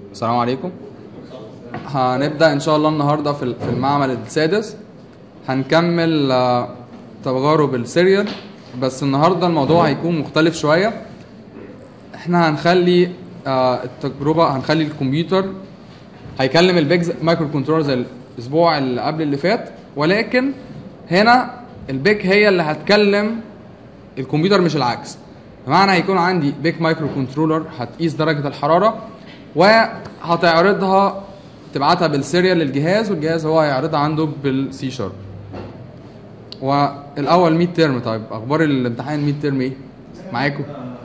السلام عليكم هنبدأ إن شاء الله النهاردة في في المعمل السادس هنكمل آه، تجارب السيريال بس النهاردة الموضوع هيكون مختلف شوية احنا هنخلي آه، التجربة هنخلي الكمبيوتر هيكلم البيج مايكرو كنترولر زي الأسبوع اللي قبل اللي فات ولكن هنا البيج هي اللي هتكلم الكمبيوتر مش العكس بمعنى هيكون عندي بيك مايكرو كنترولر هتقيس درجه الحراره وهتعرضها تبعتها بالسيريال للجهاز والجهاز هو هيعرضها عنده بالسي شارب والاول 100 ترم طيب اخبار الامتحان 100 ترم ايه معاكم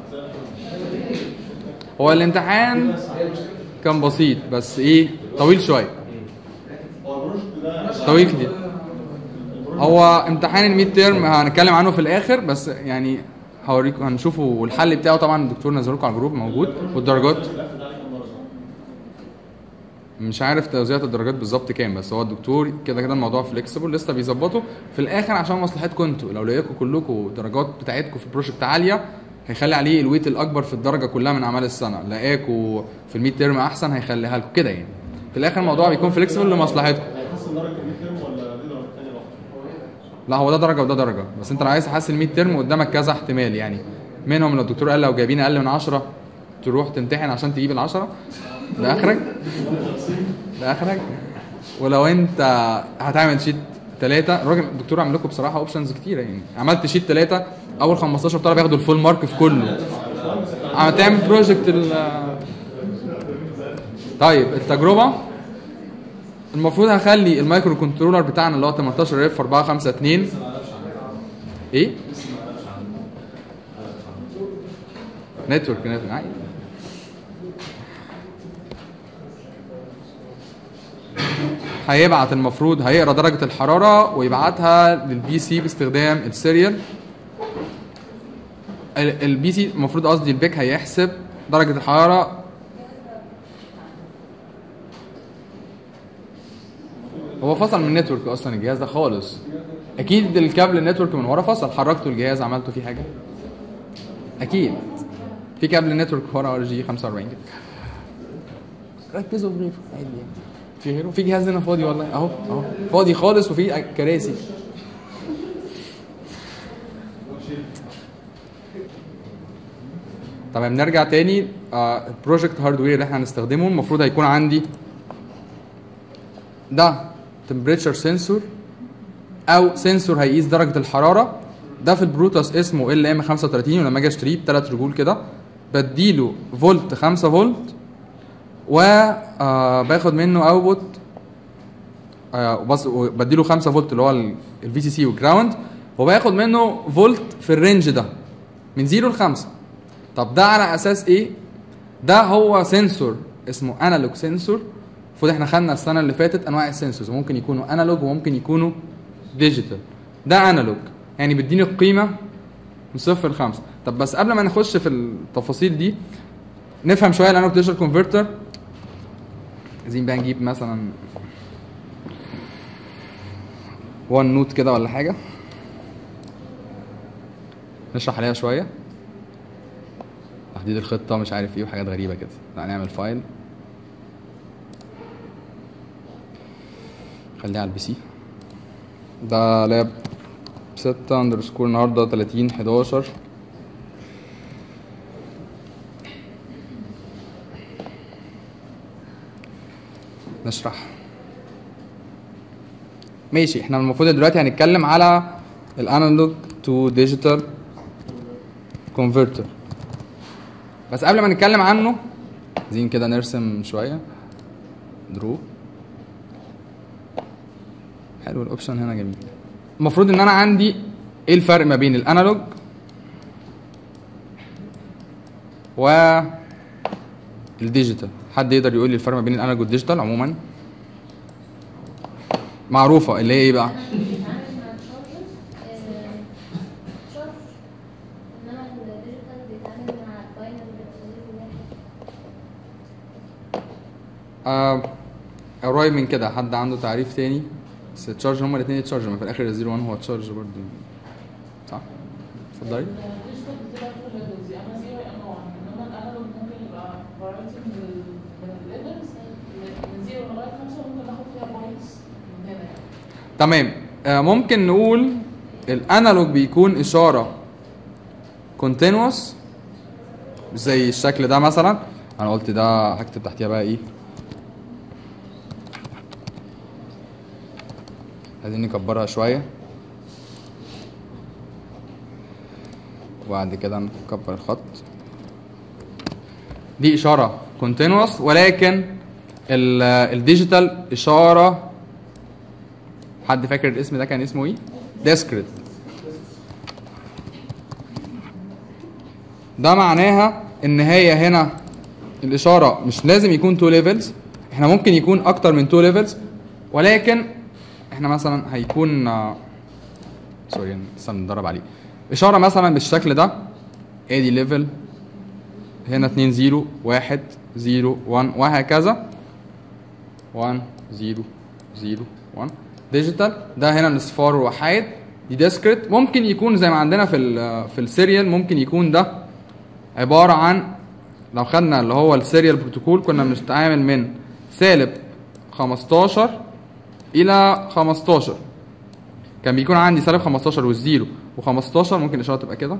هو الامتحان كان بسيط بس ايه طويل شويه طويل كتير هو امتحان الميد تيرم هنتكلم عنه في الاخر بس يعني هوريكم هنشوفه والحل بتاعه طبعا الدكتور نزله لكم على الجروب موجود والدرجات مش عارف توزيعة الدرجات بالظبط كام بس هو الدكتور كده كده الموضوع فليكسيبل لسه بيظبطه في الاخر عشان مصلحتكم انتوا لو لقيتكم كلكم الدرجات بتاعتكم في البروجكت عاليه هيخلي عليه الويت الاكبر في الدرجه كلها من اعمال السنه لقاكوا في الميد تيرم احسن هيخليها لكم كده يعني في الاخر الموضوع بيكون فليكسيبل لمصلحتكم هيحسن درجه الميد ترم ولا دي درجه ثانيه بقى؟ لا هو ده درجه وده درجه بس انت لو عايز تحسن 100 ترم قدامك كذا احتمال يعني منهم لو الدكتور قال لو جايبين اقل من 10 تروح تمتحن عشان تجيب ال 10 ده اخرك ده اخرك ولو انت هتعمل شيت ثلاثة الراجل الدكتور عامل لكم بصراحة اوبشنز كتيرة يعني عملت شيت ثلاثة أول 15 طالب ياخدوا الفول مارك في كله عم تعمل بروجكت ال طيب التجربة المفروض هخلي المايكرو كنترولر بتاعنا اللي هو 18 اف 452 ايه؟ نتورك نتورك عادي. هيبعت المفروض هيقرا درجة الحرارة ويبعتها للبي سي باستخدام السيريال ال- البي سي المفروض قصدي البيك هيحسب درجة الحرارة هو فصل من النتورك اصلا الجهاز ده خالص اكيد الكابل النتورك من ورا فصل حركته الجهاز عملته فيه حاجه اكيد في كابل نتورك ورا ار جي 45 كده ركزوا في غيره عادي يعني في غيره في جهاز هنا فاضي والله اهو اهو فاضي خالص وفي كراسي تمام نرجع تاني البروجكت هاردوير اللي احنا هنستخدمه المفروض هيكون عندي ده تمبريتشر سنسور او سنسور هيقيس درجه الحراره ده في البروتوس اسمه ال ام 35 ولما اجي اشتريه بثلاث رجول كده بديله فولت 5 فولت وباخد منه اوتبوت بس بديله 5 فولت اللي هو الفي سي سي والجراوند وباخد منه فولت في الرينج ده من 0 ل 5 طب ده على اساس ايه؟ ده هو سنسور اسمه انالوج سنسور المفروض احنا خدنا السنه اللي فاتت انواع السنسورز ممكن يكونوا انالوج وممكن يكونوا ديجيتال ده انالوج يعني بيديني القيمه من صفر لخمسه طب بس قبل ما نخش في التفاصيل دي نفهم شويه الانالوج ديجيتال كونفرتر عايزين بقى نجيب مثلا وان نوت كده ولا حاجه نشرح عليها شويه تحديد الخطه مش عارف ايه وحاجات غريبه كده تعالى نعمل فايل خليها على البي سي ده لاب ستة اندرسكور النهارده 30 11 نشرح ماشي احنا المفروض دلوقتي هنتكلم على الانالوج تو ديجيتال كونفرتر بس قبل ما نتكلم عنه عايزين كده نرسم شويه درو حلو الاوبشن هنا جميل المفروض ان انا عندي ايه الفرق ما بين الانالوج و الديجيتال حد يقدر يقول لي الفرق ما بين الانالوج والديجيتال عموما معروفه اللي هي ايه بقى بيتعامل مع الشارجز شارج انما الديجيتال بيتعامل مع الباينري بيتسلم واحد آه قريب من كده حد عنده تعريف تاني بس التشارج هما الاثنين تشارج ما في الاخر الزيرو 1 هو تشارج برضه صح اتفضلي الديجيتال بتبقى كل ليفلز يا اما زيرو يا اما 1 انما الانالوج ممكن يبقى فرايتي من ال من الليفلز تمام آه ممكن نقول الانالوج بيكون اشاره كونتينوس زي الشكل ده مثلا انا قلت ده هكتب تحتيها بقى ايه عايزين نكبرها شويه وبعد كده نكبر الخط دي اشاره كونتينوس ولكن ال- الديجيتال اشاره حد فاكر الاسم ده كان اسمه ايه ديسكريت ده معناها ان هي هنا الاشاره مش لازم يكون تو ليفلز احنا ممكن يكون اكتر من تو ليفلز ولكن احنا مثلا هيكون آه، سوري لسه بندرب عليه اشاره مثلا بالشكل ده ادي ليفل هنا 2 0 1 0 1 وهكذا 1 0 0 1 ديجيتال ده هنا الاصفار وحايد دي ديسكريت ممكن يكون زي ما عندنا في ال في السيريال ممكن يكون ده عباره عن لو خدنا اللي هو السيريال بروتوكول كنا بنتعامل من سالب 15 الى 15 كان بيكون عندي سالب 15 والزيرو و15 ممكن الاشاره تبقى كده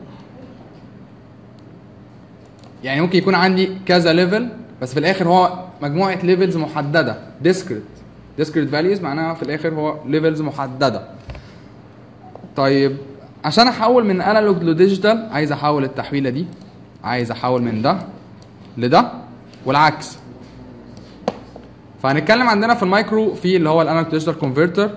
يعني ممكن يكون عندي كذا ليفل بس في الاخر هو مجموعه ليفلز محدده ديسكريت ديسكريت فاليوز معناها في الاخر هو ليفلز محدده طيب عشان احول من انالوج لديجيتال عايز احول التحويله دي عايز احول من ده لده والعكس فهنتكلم عندنا في المايكرو في اللي هو الانالوج ديجيتال كونفرتر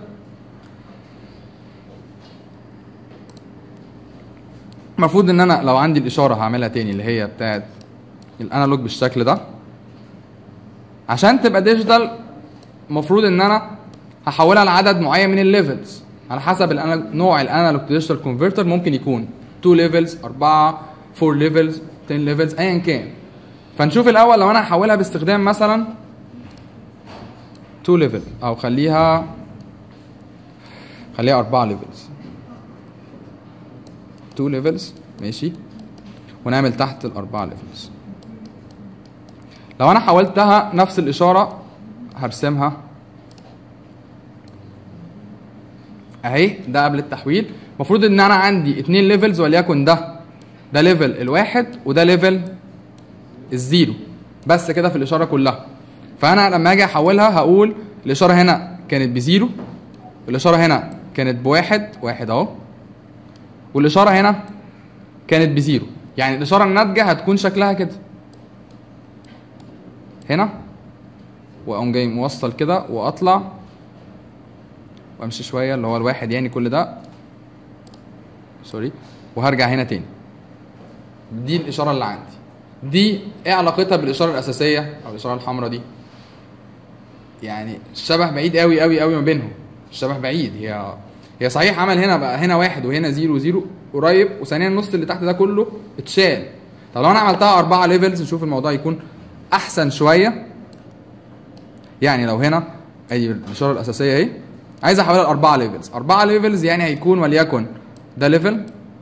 المفروض ان انا لو عندي الاشاره هعملها تاني اللي هي بتاعت الانالوج بالشكل ده عشان تبقى ديجيتال المفروض ان انا هحولها لعدد معين من الليفلز على حسب الأنا- نوع الانالوج ديجيتال كونفرتر ممكن يكون 2 ليفلز 4 4 ليفلز 10 ليفلز ايا كان فنشوف الاول لو انا هحولها باستخدام مثلا 2 ليفل او خليها خليها 4 ليفلز 2 ليفلز ماشي ونعمل تحت الأربعة ليفلز لو أنا حولتها نفس الإشارة هرسمها أهي ده قبل التحويل المفروض إن أنا عندي اتنين ليفلز وليكن ده ده ليفل الواحد وده ليفل الزيرو بس كده في الإشارة كلها فأنا لما أجي أحولها هقول الإشارة هنا كانت بزيرو الإشارة هنا كانت بواحد واحد أهو والاشاره هنا كانت بزيرو يعني الاشاره الناتجه هتكون شكلها كده هنا واقوم جاي موصل كده واطلع وامشي شويه اللي هو الواحد يعني كل ده سوري وهرجع هنا تاني دي الاشاره اللي عندي دي ايه علاقتها بالاشاره الاساسيه او الاشاره الحمراء دي يعني الشبه بعيد قوي قوي قوي ما بينهم الشبه بعيد هي هي صحيح عمل هنا بقى هنا واحد وهنا زيرو زيرو قريب وثانيا النص اللي تحت ده كله اتشال طب لو انا عملتها اربعه ليفلز نشوف الموضوع يكون احسن شويه يعني لو هنا ادي الاشاره الاساسيه اهي عايز احولها لاربعه ليفلز اربعه ليفلز يعني هيكون وليكن ده ليفل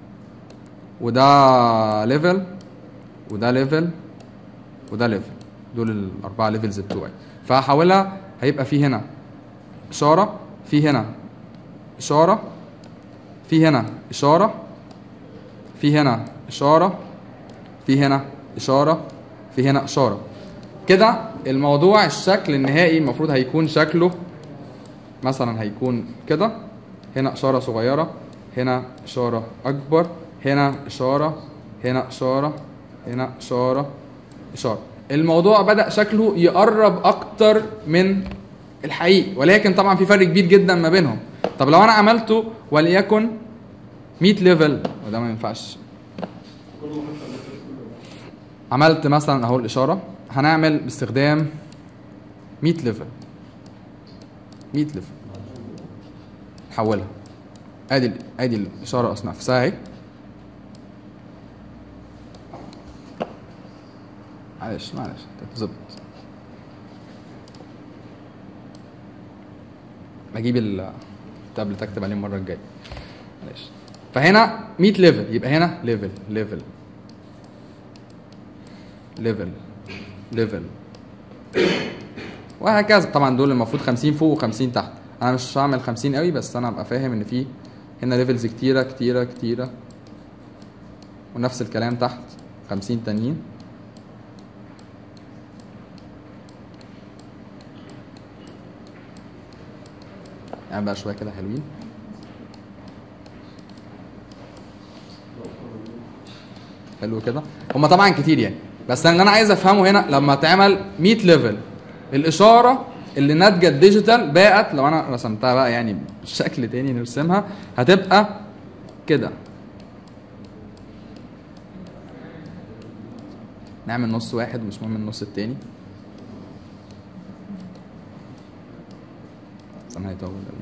وده ليفل وده ليفل وده ليفل دول الاربعه ليفلز بتوعي فهحولها هيبقى في هنا اشاره في هنا اشاره في هنا اشاره في هنا اشاره في هنا اشاره في هنا اشاره كده الموضوع الشكل النهائي المفروض هيكون شكله مثلا هيكون كده هنا اشاره صغيره هنا اشاره اكبر هنا اشاره هنا اشاره هنا اشاره اشاره الموضوع بدا شكله يقرب اكتر من الحقيقي ولكن طبعا في فرق كبير جدا ما بينهم طب لو انا عملته وليكن 100 ليفل وده ما ينفعش عملت مثلا اهو الاشاره هنعمل باستخدام 100 ليفل 100 ليفل نحولها ادي ادي الاشاره اصلا نفسها اهي معلش معلش تتظبط بجيب التابلت اكتب عليه المره الجايه معلش فهنا 100 ليفل يبقى هنا ليفل ليفل ليفل ليفل وهكذا طبعا دول المفروض 50 فوق و50 تحت انا مش هعمل 50 قوي بس انا ابقى فاهم ان في هنا ليفلز كتيره كتيره كتيره ونفس الكلام تحت 50 تانيين يعني بقى شويه كده حلوين حلو كده هما طبعا كتير يعني بس اللي انا عايز افهمه هنا لما تعمل 100 ليفل الاشاره اللي ناتجه الديجيتال بقت لو انا رسمتها بقى يعني بشكل تاني نرسمها هتبقى كده نعمل نص واحد ومش مهم النص التاني بس انا هيطول قوي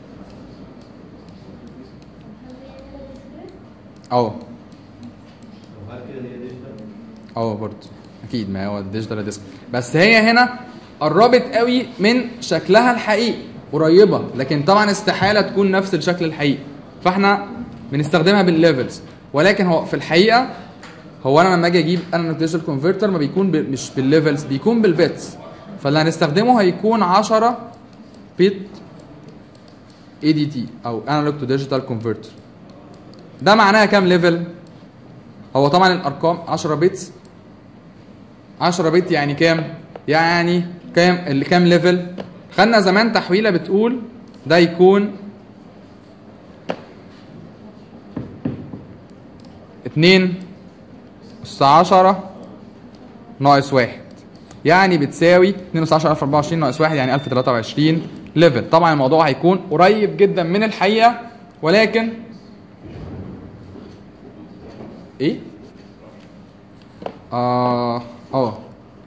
اه وهل كده هي ديجيتال؟ اه برضه اكيد ما هو الديجيتال ديسك بس هي هنا قربت قوي من شكلها الحقيقي قريبه لكن طبعا استحاله تكون نفس الشكل الحقيقي فاحنا بنستخدمها بالليفلز ولكن هو في الحقيقه هو انا لما اجي اجيب انا ديجيتال كونفرتر ما بيكون ب... مش بالليفلز بيكون بالبيتس فاللي هنستخدمه هيكون 10 بيت اي دي تي او انالوج تو ديجيتال كونفرتر ده معناها كام ليفل هو طبعا الارقام 10 بيتس 10 بت يعني كام؟ يعني كام اللي كام ليفل؟ خدنا زمان تحويله بتقول ده يكون 2 أس 10 ناقص 1 يعني بتساوي 2 أس 10 1024 ناقص 1 يعني 1023 ليفل طبعا الموضوع هيكون قريب جدا من الحقيقه ولكن ايه؟ اه اه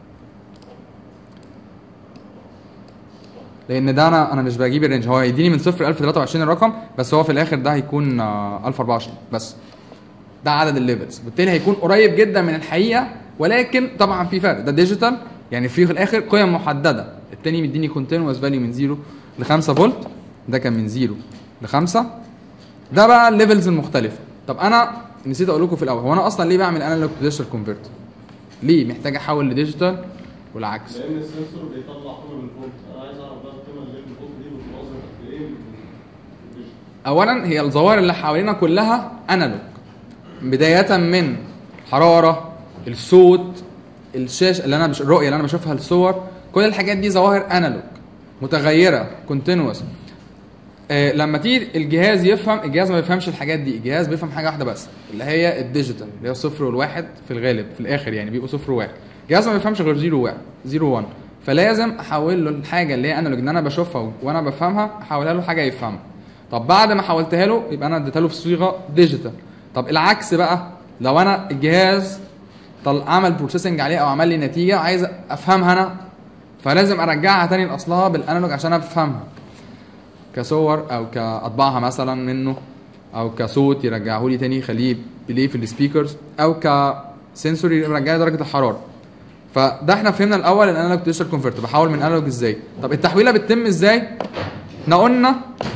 لان ده انا انا مش بجيب الرينج هو هيديني من صفر ل 1023 الرقم بس هو في الاخر ده هيكون آه 1024 بس ده عدد الليفلز بالتالي هيكون قريب جدا من الحقيقه ولكن طبعا في فرق ده ديجيتال يعني في الاخر قيم محدده التاني مديني كونتينوس فاليو من 0 ل 5 فولت ده كان من 0 ل 5 ده بقى الليفلز المختلفه طب انا نسيت اقول لكم في الاول هو انا اصلا ليه بعمل انالوج تو ديجيتال كونفرتر ليه محتاج احول لديجيتال والعكس لان السنسور بيطلع قيمه بالفولت انا عايز اعرف بقى القيمه اللي بالفولت دي بتوصل قد ايه من الديجيتال. اولا هي الظواهر اللي حوالينا كلها انالوج بدايه من حراره الصوت الشاشه اللي انا مش الرؤيه اللي انا بشوفها الصور كل الحاجات دي ظواهر انالوج متغيره كونتينوس آه لما تيجي الجهاز يفهم الجهاز ما بيفهمش الحاجات دي الجهاز بيفهم حاجه واحده بس اللي هي الديجيتال اللي هي الصفر والواحد في الغالب في الاخر يعني بيبقوا صفر وواحد الجهاز ما بيفهمش غير زيرو واحد زيرو 1 فلازم احول له الحاجه اللي هي انالوج ان انا بشوفها وانا بفهمها احولها له حاجه يفهمها طب بعد ما حولتها له يبقى انا اديتها له في صيغه ديجيتال طب العكس بقى لو انا الجهاز طل عمل بروسيسنج عليه او عمل لي نتيجه عايز افهمها انا فلازم ارجعها تاني لاصلها بالانالوج عشان افهمها كصور او كاطبعها مثلا منه او كصوت يرجعه لي تاني يخليه بلاي في السبيكرز او كسنسوري يرجع لي درجه الحراره فده احنا فهمنا الاول الانالوج ديجيتال كونفرتر بحول من انالوج ازاي طب التحويله بتتم ازاي احنا قلنا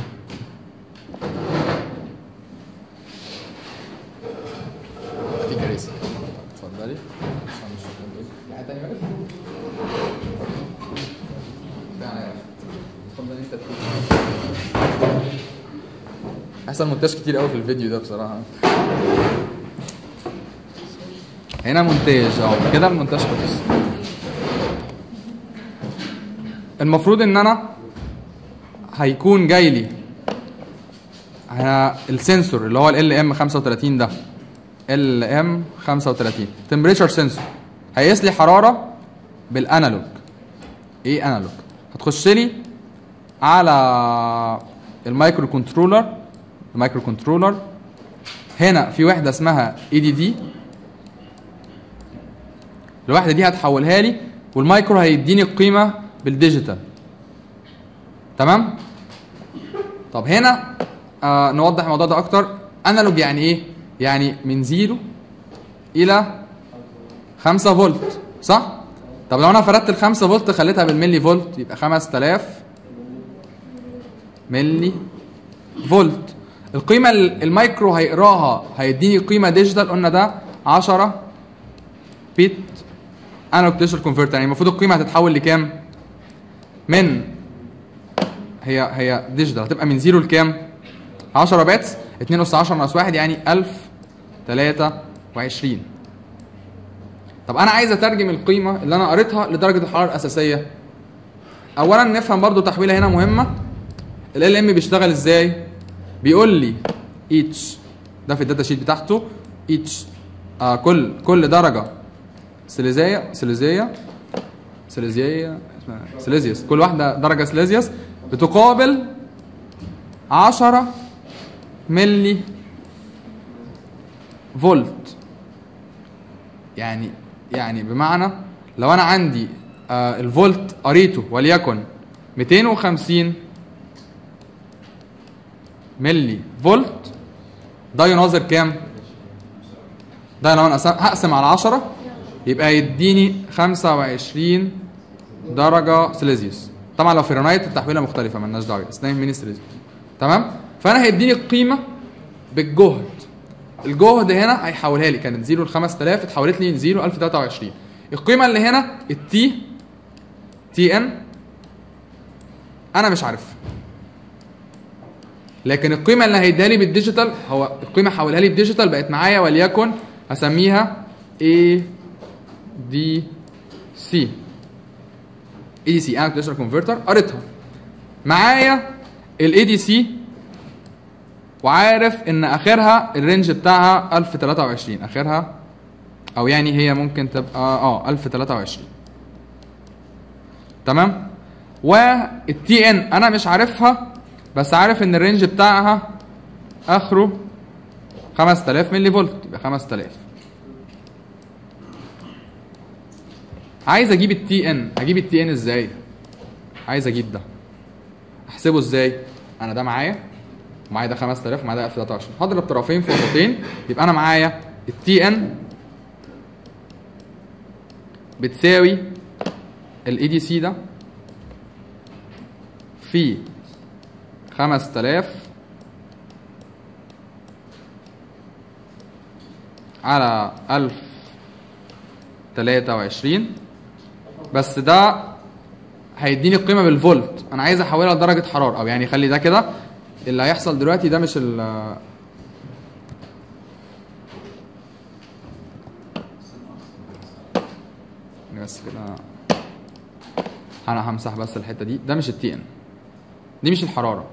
في كراسي اتفضلي اتفضل انت احسن مونتاج كتير قوي في الفيديو ده بصراحه هنا مونتاج اه كده المونتاج خلص المفروض ان انا هيكون جاي لي ه- السنسور اللي هو ال ام 35 ده ال ام 35 تمبريتشر سنسور هيقيس لي حراره بالانالوج ايه انالوج هتخش لي على المايكرو كنترولر المايكرو كنترولر هنا في وحده اسمها اي دي دي الوحده دي هتحولها لي والمايكرو هيديني القيمه بالديجيتال تمام طب هنا آه نوضح الموضوع ده اكتر انالوج يعني ايه يعني من زيرو الى 5 فولت صح طب لو انا فردت ال 5 فولت خليتها بالملي فولت يبقى 5000 ملي فولت القيمه ال- المايكرو هيقراها هيديني قيمه ديجيتال قلنا ده 10 بيت انالوج ديجيتال كونفرتر يعني المفروض القيمه هتتحول لكام من هي هي ديجيتال هتبقى من 0 لكام 10 باتس 2 اس 10 ناقص 1 يعني 1023 طب انا عايز اترجم القيمه اللي انا قريتها لدرجه الحراره الاساسيه اولا نفهم برضو تحويله هنا مهمه ال ام بيشتغل ازاي بيقول لي each ده في الداتا شيت بتاعته each آه كل كل درجه سيليزيه سيليزيه سيليزيه اسمها سيليزيوس كل واحده درجه سيليزيوس بتقابل 10 ملي فولت يعني يعني بمعنى لو انا عندي آه الفولت قريته وليكن 250 ملي فولت ده يناظر كام؟ ده لو انا أقسم- هقسم على 10 يبقى يديني 25 درجة سيليزيوس طبعا لو فahrenheit التحويلة مختلفة مالناش دعوة بس ده ميني سيليزيوس تمام؟ فانا هيديني القيمة بالجهد الجهد هنا هيحولها لي كانت 0 ل 5000 اتحولت لي 0 1023 القيمة اللي هنا التي تي ان انا مش عارفها لكن القيمه اللي هيديها لي بالديجيتال هو القيمه حولها لي بالديجيتال بقت معايا وليكن هسميها A D C A D C انا كنت كونفرتر قريتها معايا ال A D C وعارف ان اخرها الرينج بتاعها 1023 اخرها او يعني هي ممكن تبقى اه 1023 تمام والتي ان انا مش عارفها بس عارف ان الرينج بتاعها اخره 5000 ملي فولت يبقى 5000 عايز اجيب التي ان اجيب التي ان ازاي عايز اجيب ده احسبه ازاي انا ده معايا ومعايا ده 5000 ومعايا ده 1023 هضرب طرفين في وسطين يبقى انا معايا التي ان بتساوي الاي دي سي ده في 5000 على 1023 بس ده هيديني القيمه بالفولت انا عايز احولها لدرجه حراره او يعني خلي ده كده اللي هيحصل دلوقتي ده مش ال بس كده انا همسح بس الحته دي ده مش التي ان دي مش الحراره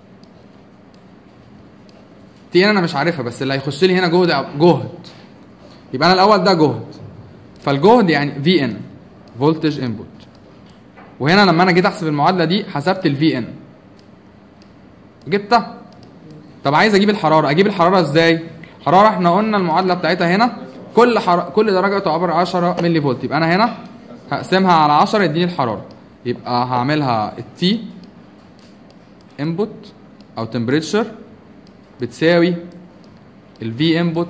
تي ان انا مش عارفها بس اللي هيخش لي هنا جهد جهد يبقى انا الاول ده جهد فالجهد يعني في ان فولتج انبوت وهنا لما انا جيت احسب المعادله دي حسبت الفي ان جبتها طب عايز اجيب الحراره اجيب الحراره ازاي حراره احنا قلنا المعادله بتاعتها هنا كل حر... كل درجه تعتبر 10 ملي فولت يبقى انا هنا هقسمها على 10 يديني الحراره يبقى هعملها التي انبوت او تمبريتشر بتساوي الفي انبوت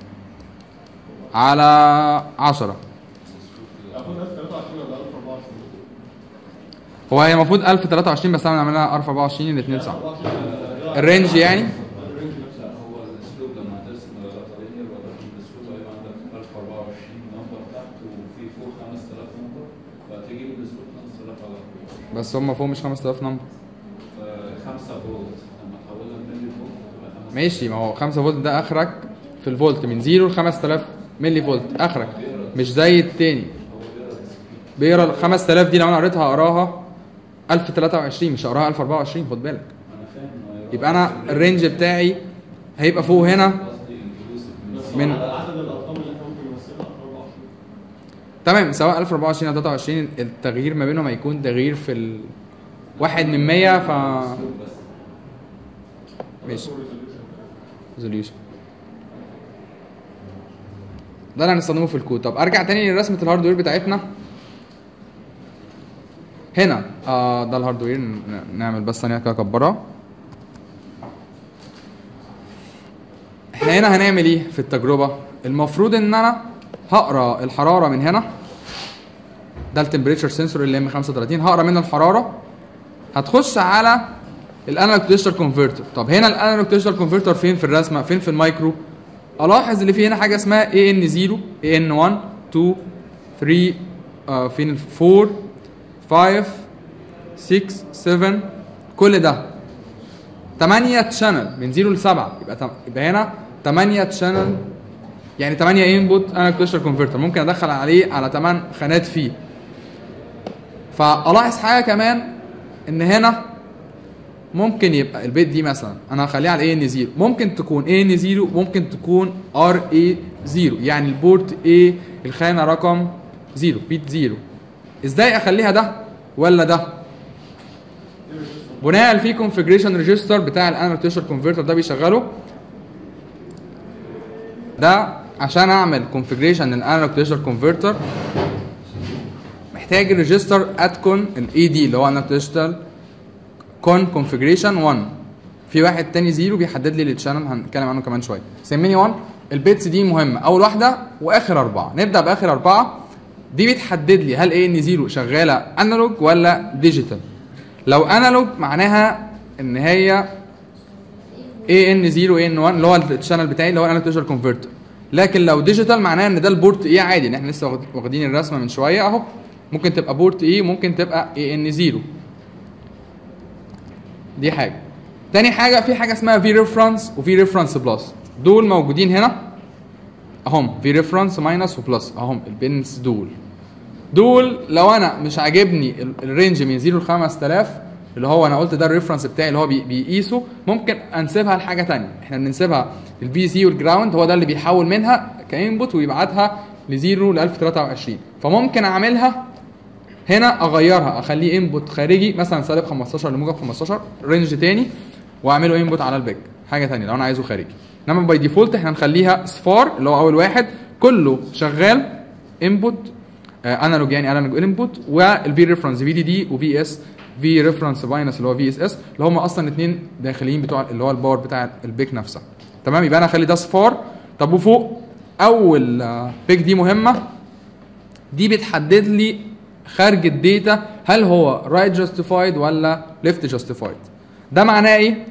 على 10 المفروض 1023 ولا 1024 هو هي المفروض 1023 بس انا عاملها 1024 الاثنين صح الرينج يعني الرينج نفسه هو الاسلوب لما هترسم الرقمين الرقم الاسلوب هيبقى عندك 1024 نمبر تحت وفي فوق 5000 نمبر فتجيب الاسلوب 5000 على طول بس هم فوق مش 5000 نمبر 5 فولت لما تحولها لملي فولت تبقى 5 ماشي ما هو 5 فولت ده اخرك في الفولت من 0 ل 5000 ملي فولت اخرك مش زي التاني بيقرا ال 5000 دي لو انا قريتها هقراها 1023 مش هقراها 1024 خد بالك انا فاهم إنه هيبقى يبقى انا الرينج بتاعي هيبقى فوق هنا قصدي inclusive بس من- من عدد الارقام اللي احنا ممكن نمثلها 1024 تمام سواء 1024 او 23 التغيير ما بينهم هيكون تغيير في ال... واحد من 100 ف الاسلوب بس ماشي ريزوليوشن ده اللي هنستخدمه في الكود طب ارجع تاني لرسمه الهاردوير بتاعتنا هنا آه ده الهاردوير ن- نعمل بس ثانيه كده اكبرها احنا هنا هنعمل ايه في التجربه المفروض ان انا هقرا الحراره من هنا ده التمبريتشر سنسور اللي ام 35 هقرا منه الحراره هتخش على الانالوج ديجيتال كونفرتر طب هنا الانالوج ديجيتال كونفرتر فين في الرسمه فين في المايكرو الاحظ اللي في هنا حاجه اسمها اي ان 0 اي ان 1 2 3 آه فين ال 4 5 6 7 كل ده 8 تشانل من 0 ل 7 يبقى تم- يبقى هنا 8 تشانل يعني 8 انبوت انا ديجيتال كونفرتر ممكن ادخل عليه على 8 خانات فيه فالاحظ حاجه كمان ان هنا ممكن يبقى البيت دي مثلا انا هخليها على اي ان 0 ممكن تكون اي ان 0 ممكن تكون ار اي 0 يعني البورت اي الخانه رقم 0 بيت 0 ازاي اخليها ده ولا ده بناء في كونفجريشن ريجستر بتاع الانالوج ديجيتال كونفرتر ده بيشغله ده عشان اعمل كونفجريشن للانالوج ديجيتال كونفرتر محتاج الريجستر اتكون الاي دي اللي هو انالوج ديجيتال كون كونفجريشن 1 في واحد تاني زيرو بيحدد لي التشانل هنتكلم عنه كمان شويه سميني 1 البيتس دي مهمه اول واحده واخر اربعه نبدا باخر اربعه دي بتحدد لي هل ايه ان زيرو شغاله انالوج ولا ديجيتال لو انالوج معناها ان هي اي ان 0 اي ان 1 اللي هو الشانل بتاعي اللي هو الانالوج ديجيتال كونفرتر لكن لو ديجيتال معناها ان ده البورت ايه عادي ان احنا لسه واخد- واخدين الرسمه من شويه اهو ممكن تبقى بورت ايه ممكن تبقى اي ان 0 دي حاجه تاني حاجه في حاجه اسمها في ريفرنس وفي ريفرنس بلس دول موجودين هنا اهم في ريفرنس ماينس وبلس اهم البنس دول دول لو انا مش عاجبني ال- الرينج من 0 ل 5000 اللي هو انا قلت ده الريفرنس بتاعي اللي هو بي- بيقيسه ممكن انسبها لحاجه تانية احنا بننسبها البي سي والجراوند هو ده اللي بيحول منها كانبوت ويبعتها ل 0 ل 1023 فممكن اعملها هنا اغيرها اخليه انبوت خارجي مثلا سالب 15 لموجب 15 رينج تاني واعمله انبوت على الباك حاجه تانية لو انا عايزه خارجي انما باي ديفولت احنا نخليها صفار اللي هو اول واحد كله شغال انبوت انالوج يعني انالوج انبوت والفي ريفرنس في دي دي وفي اس في ريفرنس باينس اللي هو في اس اس اللي هم اصلا اثنين داخليين بتوع اللي هو الباور بتاع البيك نفسها تمام يبقى انا اخلي ده صفار طب وفوق اول بيك دي مهمه دي بتحدد لي خارج الداتا هل هو رايت جاستيفايد ولا ليفت جاستيفايد ده معناه ايه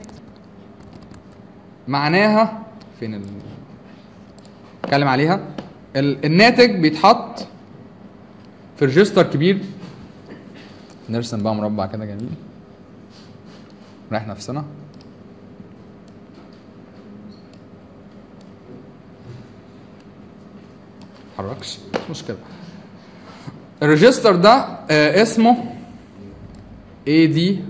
معناها فين ال اتكلم عليها ال... الناتج بيتحط في ريجستر كبير نرسم بقى مربع كده جميل نريح نفسنا متحركش مش مشكله الريجستر ده آه اسمه اي دي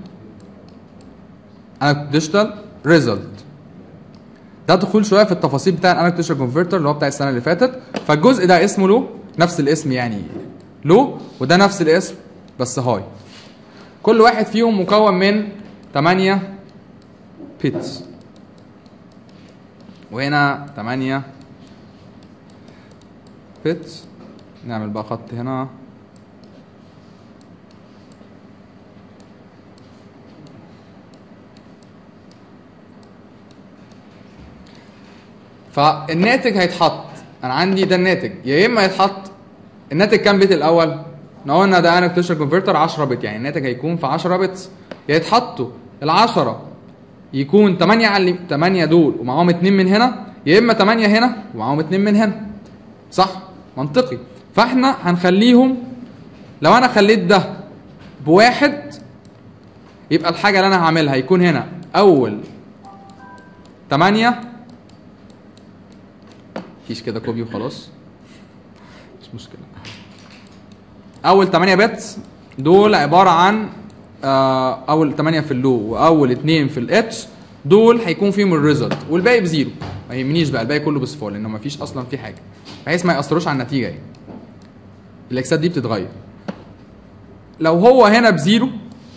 ديجيتال ريزلت ده دخول شويه في التفاصيل بتاع الانالوج ديجيتال كونفرتر اللي هو بتاع السنه اللي فاتت فالجزء ده اسمه لو نفس الاسم يعني لو وده نفس الاسم بس هاي كل واحد فيهم مكون من 8 بيتس وهنا 8 بيتس نعمل بقى خط هنا فالناتج هيتحط انا عندي ده الناتج يا اما يتحط الناتج كام بت الاول؟ احنا قلنا ده انا ديجيتال كونفرتر 10 بت يعني الناتج هيكون في 10 بت يا يتحطوا ال 10 يكون 8 على 8 دول ومعاهم 2 من هنا يا اما 8 هنا ومعاهم 2 من هنا صح؟ منطقي فاحنا هنخليهم لو انا خليت ده بواحد يبقى الحاجه اللي انا هعملها هيكون هنا اول 8 مفيش كده كوبي وخلاص مش مشكله اول 8 بت دول عباره عن آه، اول 8 في اللو واول 2 في الاتش دول هيكون فيهم الريزلت والباقي بزيرو ما يهمنيش بقى الباقي كله بصفار لانه ما فيش اصلا فيه حاجه بحيث ما ياثروش على النتيجه يعني الاكسات دي بتتغير لو هو هنا بزيرو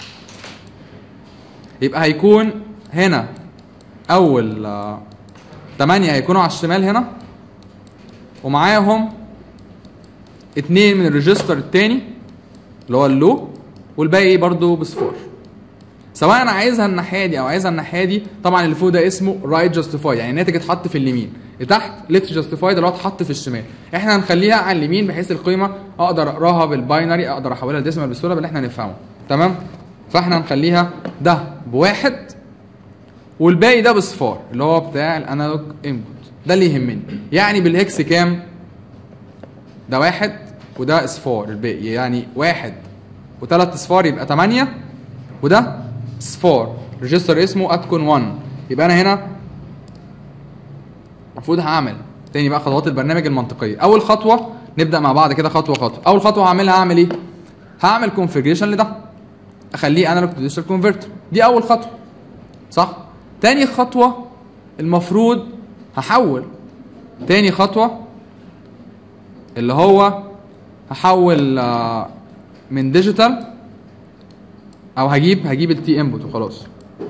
يبقى هيكون هنا اول آه، 8 هيكونوا على الشمال هنا ومعاهم اتنين من الريجستر التاني اللي هو اللو والباقي برضو بصفار سواء انا عايزها الناحيه دي او عايزها الناحيه دي طبعا اللي فوق ده اسمه رايت جاستيفايد يعني الناتج اتحط في اليمين اللي تحت ليفت جاستيفايد اللي هو اتحط في الشمال احنا هنخليها على اليمين بحيث القيمه اقدر اقراها بالباينري اقدر احولها لديسيمال بسهوله باللي احنا نفهمه تمام فاحنا هنخليها ده بواحد والباقي ده بصفار اللي هو بتاع الانالوج انبوت ده اللي يهمني يعني بالهكس كام ده واحد وده اصفار الباقي يعني واحد وثلاث اصفار يبقى 8 وده صفار ريجستر اسمه اتكون 1 يبقى انا هنا المفروض هعمل تاني بقى خطوات البرنامج المنطقيه اول خطوه نبدا مع بعض كده خطوه خطوه اول خطوه هعملها هعمل ايه هعمل كونفيجريشن لده اخليه انالوج تو ديجيتال كونفرتر دي اول خطوه صح تاني خطوه المفروض هحول تاني خطوه اللي هو هحول آه، من ديجيتال او هجيب هجيب التي انبوت وخلاص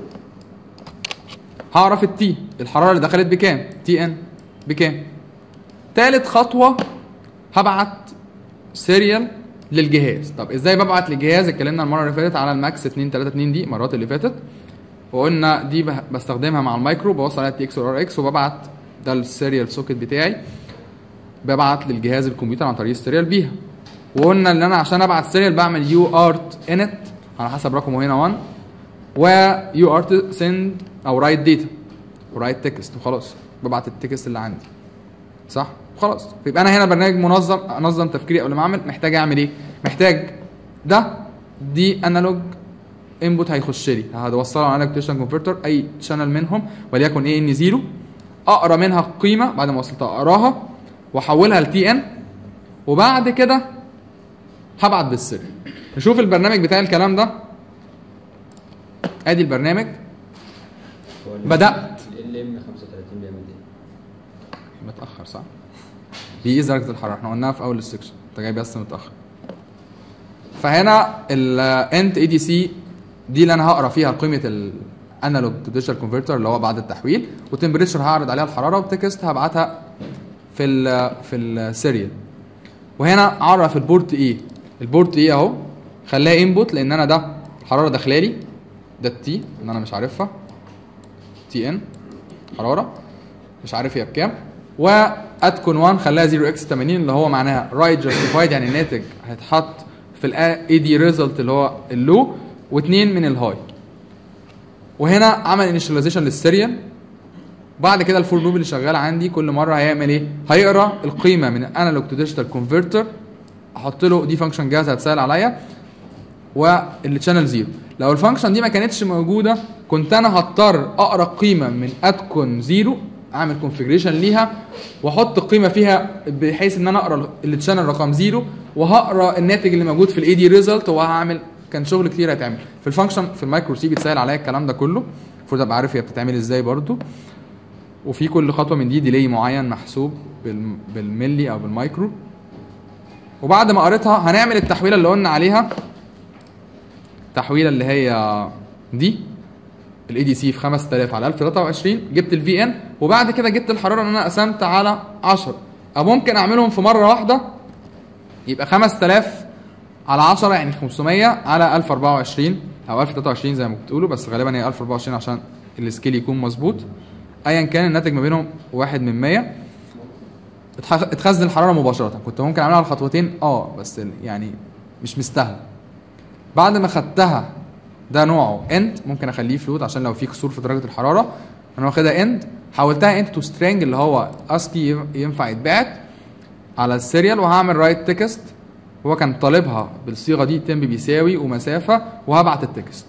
هعرف التي الحراره اللي دخلت بكام تي ان بكام تالت خطوه هبعت سيريال للجهاز طب ازاي ببعت للجهاز اتكلمنا المره اللي فاتت على الماكس 232 دي المرات اللي فاتت وقلنا دي به- بستخدمها مع المايكرو بوصل عليها تي اكس والار اكس وببعت ده السيريال سوكت بتاعي ببعت للجهاز الكمبيوتر عن طريق السيريال بيها وقلنا ان انا عشان ابعت سيريال بعمل يو ارت انت على حسب رقمه هنا 1 ويو ارت سند او رايت داتا ورايت تكست وخلاص ببعت التكست اللي عندي صح خلاص يبقى انا هنا برنامج منظم انظم تفكيري قبل ما اعمل محتاج اعمل ايه محتاج ده دي انالوج انبوت هيخش لي هوصله على انالوج تيشن كونفرتر اي شانل منهم وليكن ايه ان زيرو اقرا منها القيمه بعد ما وصلتها اقراها واحولها لتي ان وبعد كده هبعت بالسر نشوف البرنامج بتاع الكلام ده ادي البرنامج هو ال- بدأت. ال ام 35 بيعمل ايه؟ متاخر صح بيقيس درجه الحراره احنا قلناها في اول السكشن انت جاي بس متاخر فهنا الانت اي دي سي دي اللي انا هقرا فيها قيمه الانالوج تو ديجيتال كونفرتر اللي هو بعد التحويل وتمبريتشر هعرض عليها الحراره وتكست هبعتها في ال في السيريال وهنا اعرف البورت ايه البورت ايه اهو خليها انبوت لان انا ده حراره داخله لي ده التي ان انا مش عارفها تي ان حراره مش عارف هي بكام واتكون 1 خلاها 0 اكس 80 اللي هو معناها رايت جاستيفايد يعني الناتج هيتحط في الاي دي ريزلت اللي هو اللو واثنين من الهاي وهنا عمل انيشاليزيشن للسيريال بعد كده الفور لوب اللي شغال عندي كل مره هيعمل ايه؟ هيقرا القيمه من انالوج تو ديجيتال كونفرتر احط له دي فانكشن جاهزه هتسال عليا والتشانل زيرو لو الفانكشن دي ما كانتش موجوده كنت انا هضطر اقرا قيمه من اتكون زيرو اعمل كونفيجريشن ليها واحط قيمه فيها بحيث ان انا اقرا التشانل رقم زيرو وهقرا الناتج اللي موجود في الاي دي ريزلت وهعمل كان شغل كتير هيتعمل في الفانكشن في المايكرو سي بيتسال عليا الكلام ده كله المفروض ابقى عارف هي بتتعمل ازاي برضو وفي كل خطوه من دي ديلي معين محسوب بال- بالملي او بالمايكرو وبعد ما قريتها هنعمل التحويله اللي قلنا عليها التحويله اللي هي دي الاي دي سي في 5000 على 1023 جبت الفي ان وبعد كده جبت الحراره ان انا قسمت على 10 او ممكن اعملهم في مره واحده يبقى 5000 على 10 يعني 500 على 1024 او 1023 زي ما بتقولوا بس غالبا هي 1024 عشان السكيل يكون مظبوط ايا كان الناتج ما بينهم واحد من 100 اتح- اتخزن الحراره مباشره كنت ممكن اعملها على خطوتين اه بس يعني مش مستاهله بعد ما خدتها ده نوعه اند ممكن اخليه فلوت عشان لو في كسور في درجه الحراره انا واخدها اند حولتها اند تو سترينج اللي هو اسكي ينفع يتبعت على السيريال وهعمل رايت تكست هو كان طالبها بالصيغه دي تم بيساوي ومسافه وهبعت التكست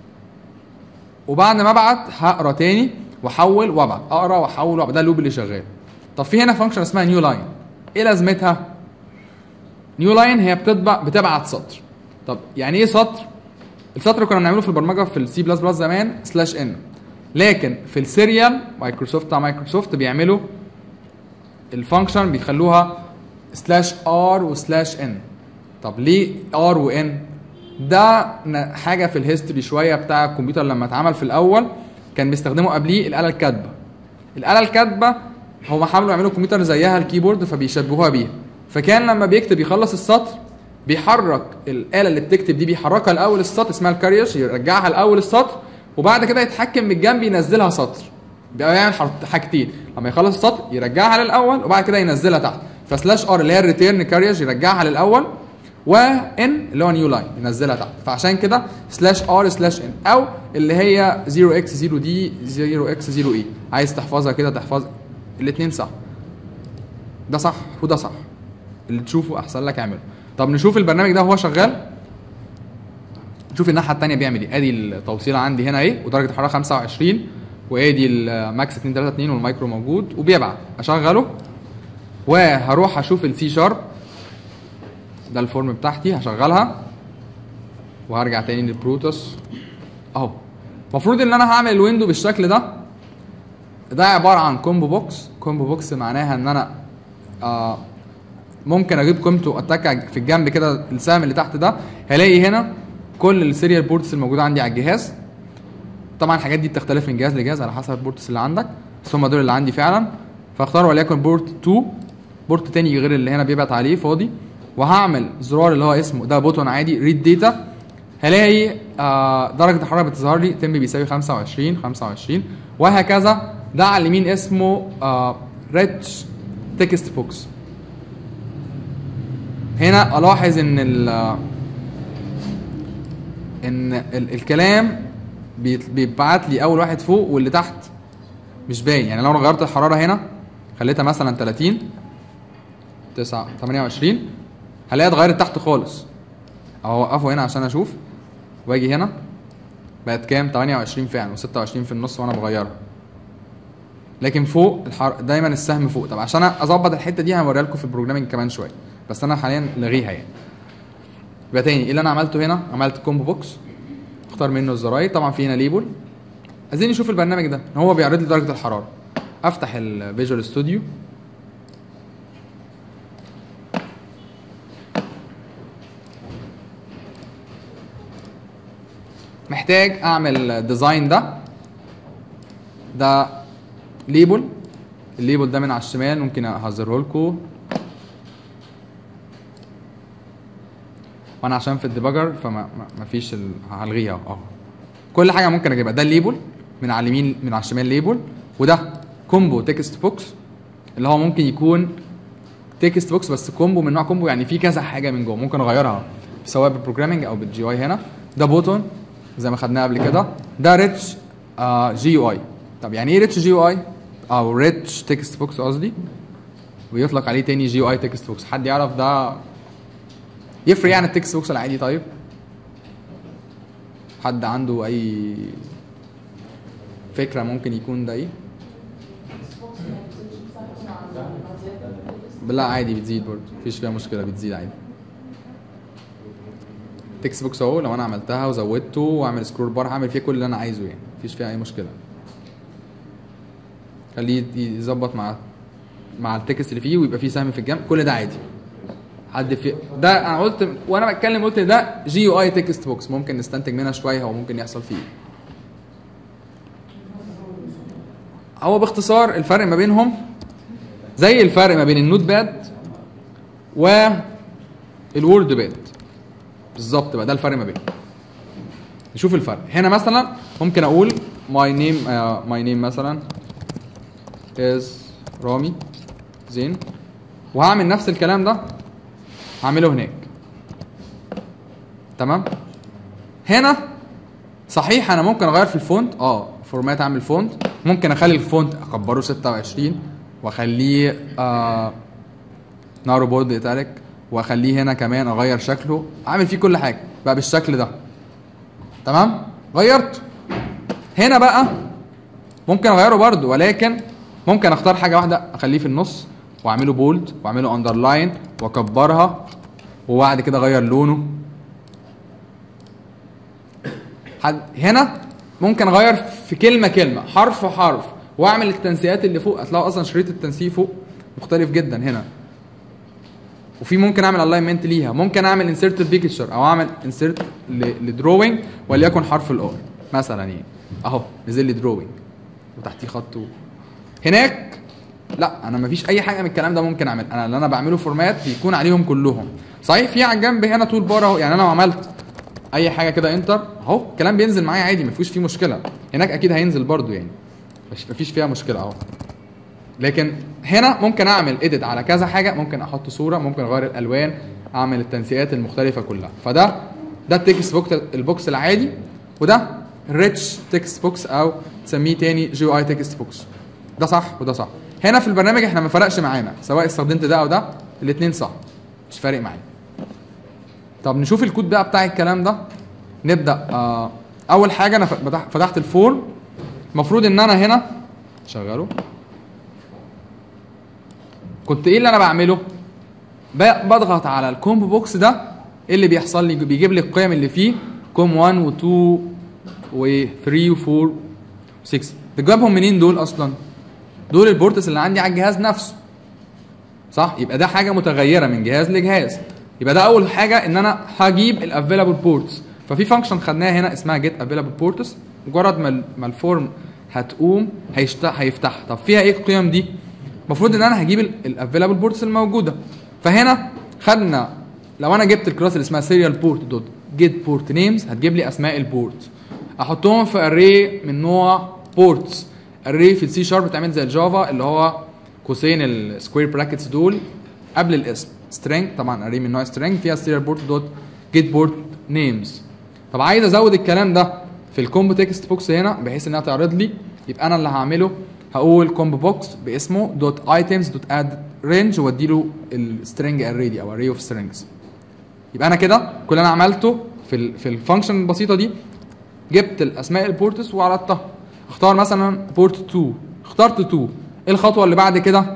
وبعد ما ابعت هقرا تاني واحول وابعت اقرا واحول وابعت ده اللوب اللي شغال طب في هنا فانكشن اسمها نيو لاين ايه لازمتها نيو لاين هي بتطبع بتبعت سطر طب يعني ايه سطر السطر اللي كنا بنعمله في البرمجه في السي بلس بلس زمان سلاش ان لكن في السيريال مايكروسوفت بتاع مايكروسوفت بيعملوا الفانكشن بيخلوها سلاش ار وسلاش ان طب ليه ار وان ده ن- حاجه في الهيستوري شويه بتاع الكمبيوتر لما اتعمل في الاول كان بيستخدموا قبليه الاله الكاتبه الاله الكاتبه هم حاولوا يعملوا كمبيوتر زيها الكيبورد فبيشبهوها بيها فكان لما بيكتب يخلص السطر بيحرك الاله اللي بتكتب دي بيحركها الاول السطر اسمها الكاريوش يرجعها الاول السطر وبعد كده يتحكم من الجنب ينزلها سطر بيبقى يعمل حر- حاجتين لما يخلص السطر يرجعها للاول وبعد كده ينزلها تحت فسلاش ار اللي هي الريتيرن كاريوش يرجعها للاول وان اللي هو نيو لاين ينزلها تحت فعشان كده سلاش ار سلاش ان او اللي هي 0 اكس 0 دي 0 اكس 0 اي عايز تحفظها كده تحفظ الاثنين صح ده صح وده صح اللي تشوفه احسن لك اعمله طب نشوف البرنامج ده وهو شغال شوف الناحيه الثانيه بيعمل ايه ادي التوصيله عندي هنا ايه ودرجه الحراره 25 وادي الماكس 232 والمايكرو موجود وبيبعت اشغله وهروح اشوف السي شارب ده الفورم بتاعتي هشغلها وهرجع تاني للبروتوس اهو المفروض ان انا هعمل الويندو بالشكل ده ده عباره عن كومبو بوكس كومبو بوكس معناها ان انا آه ممكن اجيب قيمته اتك في الجنب كده السهم اللي تحت ده هلاقي هنا كل السيريال بورتس الموجوده عندي على الجهاز طبعا الحاجات دي بتختلف من جهاز لجهاز على حسب البورتس اللي عندك بس هم دول اللي عندي فعلا فاختار وليكن بورت 2 بورت تاني غير اللي هنا بيبعت عليه فاضي وهعمل زرار اللي هو اسمه ده بوتون عادي ريد داتا هلاقي آه درجه الحراره بتظهر لي تم بيساوي 25 25 وهكذا ده على اليمين اسمه آه ريتش تكست بوكس هنا الاحظ ان ال ان ال الكلام بيت- بيتبعت لي اول واحد فوق واللي تحت مش باين يعني لو انا غيرت الحراره هنا خليتها مثلا 30 9 28 هلاقيها اتغيرت تحت خالص اهو اوقفه هنا عشان اشوف واجي هنا بقت كام 28 فعلا و26 في النص وانا بغيرها لكن فوق الحر... دايما السهم فوق طب عشان اظبط الحته دي هوريها لكم في البروجرامنج كمان شويه بس انا حاليا لغيها يعني يبقى تاني ايه اللي انا عملته هنا عملت كومبو بوكس اختار منه الزراير طبعا في هنا ليبل عايزين نشوف البرنامج ده هو بيعرض لي درجه الحراره افتح الفيجوال ستوديو محتاج اعمل الديزاين ده ده ليبل الليبل ده من على الشمال ممكن اهزره لكم وانا عشان في الديباجر فما ما ما فيش ال... هلغيها اهو كل حاجه ممكن اجيبها ده الليبل من على اليمين من على الشمال ليبل وده كومبو تكست بوكس اللي هو ممكن يكون تكست بوكس بس كومبو من نوع كومبو يعني في كذا حاجه من جوه ممكن اغيرها سواء بالبروجرامنج او بالجي اي هنا ده بوتون زي ما خدناه قبل كده ده ريتش جي يو اي طب يعني ايه ريتش جي يو اي او ريتش تكست بوكس قصدي ويطلق عليه تاني جي يو اي تكست بوكس حد يعرف ده يفرق يعني التكست بوكس العادي طيب حد عنده اي فكره ممكن يكون ده ايه لا عادي بتزيد برضه مفيش فيها مشكله بتزيد عادي تكست بوكس اهو لو انا عملتها وزودته واعمل سكرول بار هعمل فيها كل اللي انا عايزه يعني مفيش فيها اي مشكله خليه يظبط مع مع التكست اللي فيه ويبقى فيه سهم في الجنب كل ده عادي حد في ده انا قلت وانا بتكلم قلت ده جي يو اي تكست بوكس ممكن نستنتج منها شويه هو ممكن يحصل فيه إيه. هو باختصار الفرق ما بينهم زي الفرق ما بين النوت باد والوورد باد بالظبط بقى ده الفرق ما بينهم نشوف الفرق هنا مثلا ممكن اقول ماي نيم ماي نيم مثلا از رامي زين وهعمل نفس الكلام ده هعمله هناك تمام هنا صحيح انا ممكن اغير في الفونت اه فورمات اعمل فونت ممكن اخلي الفونت اكبره 26 واخليه آه نارو بورد ايتاليك واخليه هنا كمان اغير شكله اعمل فيه كل حاجه بقى بالشكل ده تمام غيرت هنا بقى ممكن اغيره برضو ولكن ممكن اختار حاجه واحده اخليه في النص واعمله بولد واعمله اندرلاين واكبرها وبعد كده اغير لونه حد هنا ممكن اغير في كلمه كلمه حرف حرف واعمل التنسيقات اللي فوق هتلاقوا اصلا شريط التنسيق فوق مختلف جدا هنا وفي ممكن اعمل الاينمنت ليها ممكن اعمل انسيرت بيكتشر او اعمل انسيرت لدروينج وليكن حرف الار مثلا يعني اهو نزل لي دروينج وتحتيه خط و... هناك لا انا مفيش اي حاجه من الكلام ده ممكن اعمل انا اللي انا بعمله فورمات بيكون عليهم كلهم صحيح في على الجنب هنا تول بار اهو يعني انا لو عملت اي حاجه كده انتر اهو الكلام بينزل معايا عادي مفيش فيه مشكله هناك اكيد هينزل برضو يعني مش مفيش فيها مشكله اهو لكن هنا ممكن اعمل اديت على كذا حاجه ممكن احط صوره ممكن اغير الالوان اعمل التنسيقات المختلفه كلها فده ده التكست بوكس البوكس العادي وده الريتش تكست بوكس او تسميه تاني جي اي تكست بوكس ده صح وده صح هنا في البرنامج احنا ما فرقش معانا سواء استخدمت ده او ده الاثنين صح مش فارق معايا طب نشوف الكود بقى بتاع الكلام ده نبدا آه اول حاجه انا فتح فتحت الفورم المفروض ان انا هنا شغله كنت ايه اللي انا بعمله ب- بضغط على الكومبو بوكس ده ايه اللي بيحصل لي بيجيب لي القيم اللي فيه كوم 1 و2 و3 و4 و6 بتجيبهم منين دول اصلا دول البورتس اللي عندي على الجهاز نفسه صح يبقى ده حاجه متغيره من جهاز لجهاز يبقى ده اول حاجه ان انا هجيب الافيلابل بورتس ففي فانكشن خدناها هنا اسمها جيت افيلابل بورتس مجرد ما ال- ما الفورم هتقوم هيشت... هيفتح طب فيها ايه القيم دي المفروض ان انا هجيب الافيلابل بورتس الموجوده فهنا خدنا لو انا جبت الكلاس اللي اسمها سيريال بورت دوت جيت بورت نيمز هتجيب لي اسماء البورت احطهم في اري من نوع بورتس اري في السي شارب بتعمل زي الجافا اللي هو قوسين السكوير براكتس دول قبل الاسم سترينج طبعا اري من نوع سترينج فيها سيريال بورت دوت جيت بورت نيمز طب عايز ازود الكلام ده في الكومبو تكست بوكس هنا بحيث انها تعرض لي يبقى انا اللي هعمله هقول كومبو بوكس باسمه دوت ايتمز دوت اد رينج واديله السترينج اري دي او اري اوف سترينجز يبقى انا كده كل اللي انا عملته في ال في الفانكشن البسيطه دي جبت الاسماء البورتس وعرضتها اختار مثلا بورت 2 اخترت 2 ايه الخطوه اللي بعد كده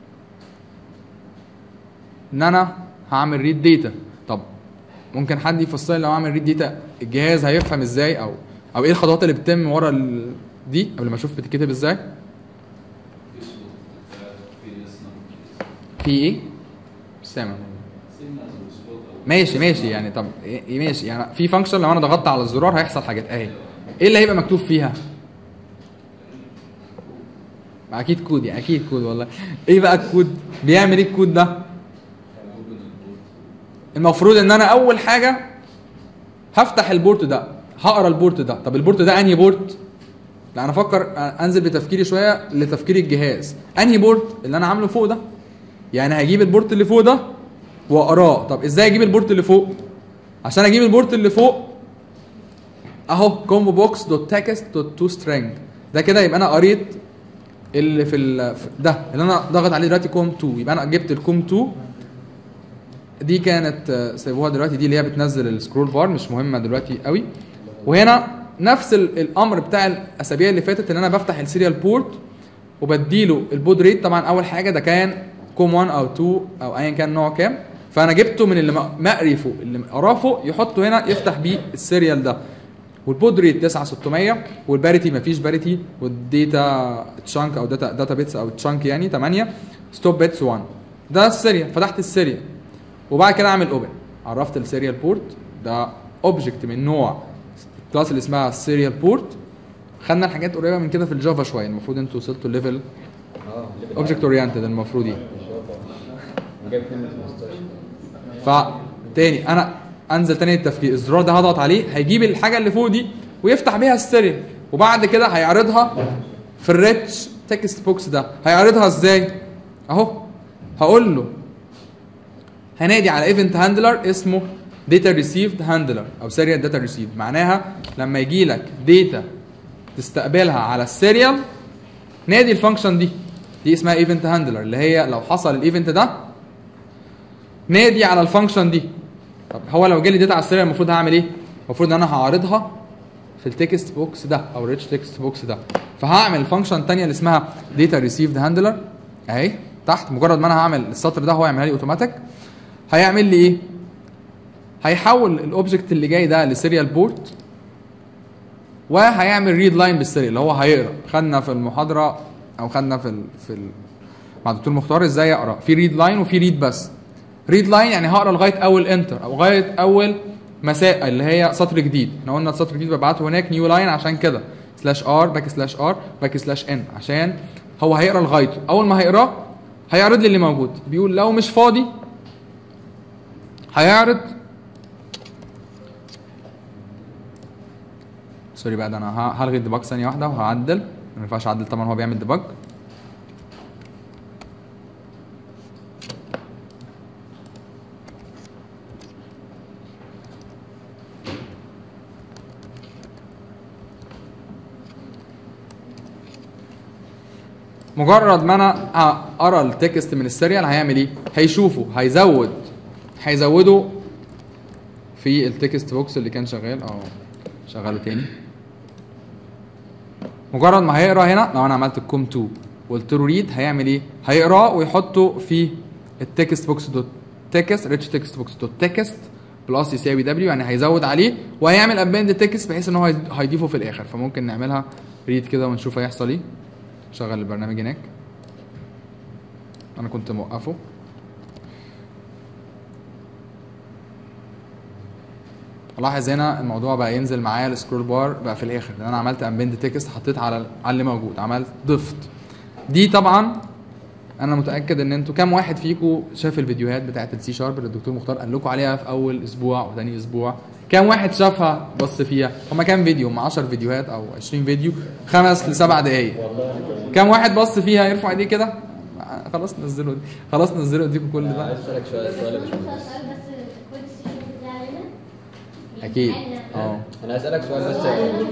ان انا هعمل ريد داتا طب ممكن حد يفسر لي لو اعمل ريد داتا الجهاز هيفهم ازاي او او ايه الخطوات اللي بتتم ورا ال- دي قبل ما اشوف بتتكتب ازاي في صوت في اسم في ايه مش سامع سيجنالز وصوت او ماشي ماشي يعني طب إيه ماشي يعني في فانكشن لو انا ضغطت على الزرار هيحصل حاجات اهي ايه اللي هيبقى مكتوب فيها ما اكيد كود يعني اكيد كود والله ايه بقى الكود بيعمل ايه الكود ده اوبن البورت المفروض ان انا اول حاجه هفتح البورت ده هقرا البورت ده طب البورت ده انهي بورت لا انا افكر انزل بتفكيري شويه لتفكير الجهاز انهي بورت اللي انا عامله فوق ده يعني هجيب البورت اللي فوق ده واقراه طب ازاي اجيب البورت اللي فوق عشان اجيب البورت اللي فوق اهو كومبو بوكس دوت تكست دوت تو سترينج ده كده يبقى انا قريت اللي في ال- في ده اللي انا ضاغط عليه دلوقتي كوم 2 يبقى انا جبت الكوم 2 دي كانت آه، سيبوها دلوقتي دي اللي هي بتنزل السكرول بار مش مهمه دلوقتي قوي وهنا نفس ال- الامر بتاع الاسابيع اللي فاتت ان انا بفتح السيريال بورت وبديله البود ريت طبعا اول حاجه ده كان كوم 1 او 2 او ايا كان نوعه كام فانا جبته من اللي م- مقري فوق اللي قراه فوق يحطه هنا يفتح بيه السيريال ده والبود ريت 9600 والباريتي مفيش باريتي والداتا تشانك او داتا داتا بيتس او تشانك يعني 8 ستوب بيتس 1 ده السيريال فتحت السيريال وبعد كده اعمل اوبن عرفت السيريال بورت ده اوبجكت من نوع الكلاس اللي اسمها سيريال بورت خدنا الحاجات قريبه من كده في الجافا شويه المفروض انتوا وصلتوا ليفل اه اوبجكت اورينتد المفروض يعني جايب 2 15 فتاني انا انزل تاني التفكير الزرار ده هضغط عليه هيجيب الحاجه اللي فوق دي ويفتح بيها السيريال وبعد كده هيعرضها في الريتش تكست بوكس ده هيعرضها ازاي اهو هقول له هنادي على ايفنت هاندلر اسمه داتا ريسيفد هاندلر او سيريال داتا ريسيفد معناها لما يجي لك داتا تستقبلها على السيريال نادي الفانكشن دي دي اسمها ايفنت هاندلر اللي هي لو حصل الايفنت ده نادي على الفانكشن دي طب هو لو جالي داتا على السيريال المفروض هعمل ايه المفروض ان انا هعرضها في التكست بوكس ده او الريتش تكست بوكس ده فهعمل فانكشن تانية اللي اسمها داتا ريسيفد هاندلر اهي تحت مجرد ما انا هعمل السطر ده هو يعملها لي اوتوماتيك هيعمل لي ايه هيحول الاوبجكت اللي جاي ده لسيريال بورت وهيعمل ريد لاين بالسيريال اللي هو هيقرا خدنا في المحاضره او خدنا في ال في ال مع الدكتور مختار ازاي اقرا في ريد لاين وفي ريد بس ريد لاين يعني هقرا لغايه اول انتر او لغايه اول مساء اللي هي سطر جديد احنا قلنا السطر الجديد ببعته هناك نيو لاين عشان كده سلاش ار باك سلاش ار باك سلاش ان عشان هو هيقرا لغايته اول ما هيقراه هيعرض لي اللي موجود بيقول لو مش فاضي هيعرض سوري بقى ده انا ه- هلغي الديباج ثانيه واحده وهعدل ما ينفعش اعدل طبعا هو بيعمل ديباج مجرد ما انا اقرا التكست من السيريال هيعمل ايه؟ هيشوفه هيزود هيزوده في التكست بوكس اللي كان شغال اه شغاله تاني مجرد ما هيقرا هنا لو انا عملت الكوم 2 وقلت له ريد هيعمل ايه؟ هيقراه ويحطه في التكست بوكس دوت تكست ريتش تكست بوكس دوت تكست بلس يساوي دبليو يعني هيزود عليه وهيعمل ابند تكست بحيث ان هو هيض- هيضيفه في الاخر فممكن نعملها ريد كده ونشوف هيحصل ايه شغل البرنامج هناك انا كنت موقفه لاحظ هنا الموضوع بقى ينزل معايا السكرول بار بقى في الاخر لان انا عملت امبند تكست حطيت على على اللي موجود عملت ضفت دي طبعا انا متاكد ان انتوا كام واحد فيكم شاف الفيديوهات بتاعه السي شارب اللي الدكتور مختار قال لكم عليها في اول اسبوع وثاني اسبوع كام واحد شافها بص فيها هما كام فيديو هم 10 فيديوهات او 20 فيديو خمس لسبع دقائق كام واحد بص فيها يرفع ايديه كده آه، خلاص نزلوا دي خلاص نزلوا اديكم كل ده عايز اسالك سؤال سؤال يا بس باشمهندس سؤال بس كود السي شارب دي علينا اكيد اه انا هسالك سؤال بس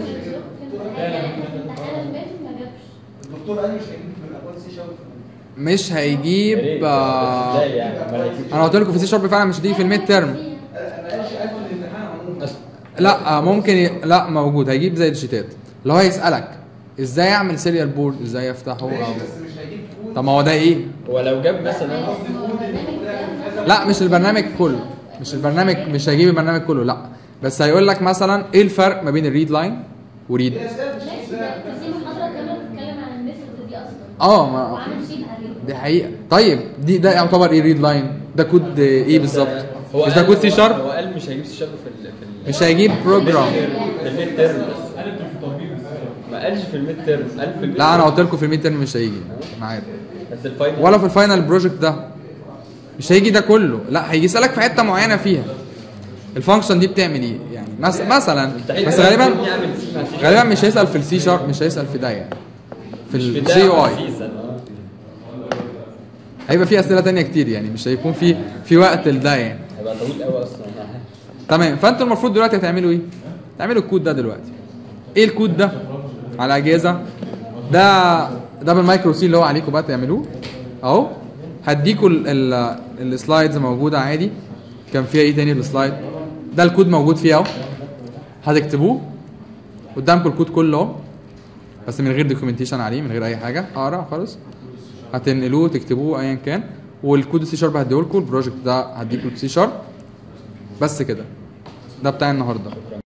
الدكتور قال مش هيجيب من الاكواد سي شارب مش يا هيجيب ريت، آه، ازاي يعني امال هيجيب انا قلت لكم في سي شارب فعلا مش هتيجي في الميد ترم انا قالش قال في الامتحان عموما بس لا آه، ممكن ي... لا موجود هيجيب زي الشيتات اللي هو يسالك ازاي اعمل سيريال بورد ازاي افتحه ماشي أو... بس مش هيجيب كود طب ما هو ده ايه هو لو جاب مثلا لا مش البرنامج كله مش البرنامج مش هيجيب البرنامج كله لا بس هيقول لك مثلا ايه الفرق ما بين الريد لاين وريد ماشي ده في محاضرة كاملة بتتكلم عن الميثود دي اصلا اه ما وعامل شيت عليه دي حقيقه طيب دي ده يعتبر ايه ريد لاين ده كود ايه بالظبط هو مش ده قال- كود سي هو- شارب هو قال مش هيجيب سي شارب في ال في ال مش هيجيب بروجرام في الميد ترم بس ما قالش في الميد ترم قال في الميد لا انا ترم. قلت لكم في الميد ترم مش هيجي انا عارف بس الفاينل ولا في الفاينل بروجكت ده مش هيجي ده كله لا هيجي يسالك في حته معينه فيها الفانكشن دي بتعمل ايه يعني مس- مثلا مستحيل بس بقى غالبا يعمل سي مع سي غالبا مش هيسال في السي شارب مش هيسال في ده يعني في مش في السي ده اي سيزن، آه. هيبقى في اسئله تانية كتير يعني مش هيكون في في وقت لده يعني هيبقى طويل قوي اصلا تمام فانتوا المفروض دلوقتي هتعملوا ايه؟ تعملوا الكود ده دلوقتي ايه الكود ده على اجهزه ده ده بالمايكرو سي اللي هو عليكم بقى تعملوه اهو هديكوا ال- ال- السلايدز موجوده عادي كان فيها ايه تاني السلايد ده الكود موجود فيه اهو هتكتبوه قدامكم الكود كله اهو بس من غير دوكيومنتيشن عليه من غير اي حاجه اقرا خالص هتنقلوه تكتبوه ايا كان والكود السي شارب هديهولكوا البروجكت ده هديكوا السي شارب بس كده ده بتاع النهارده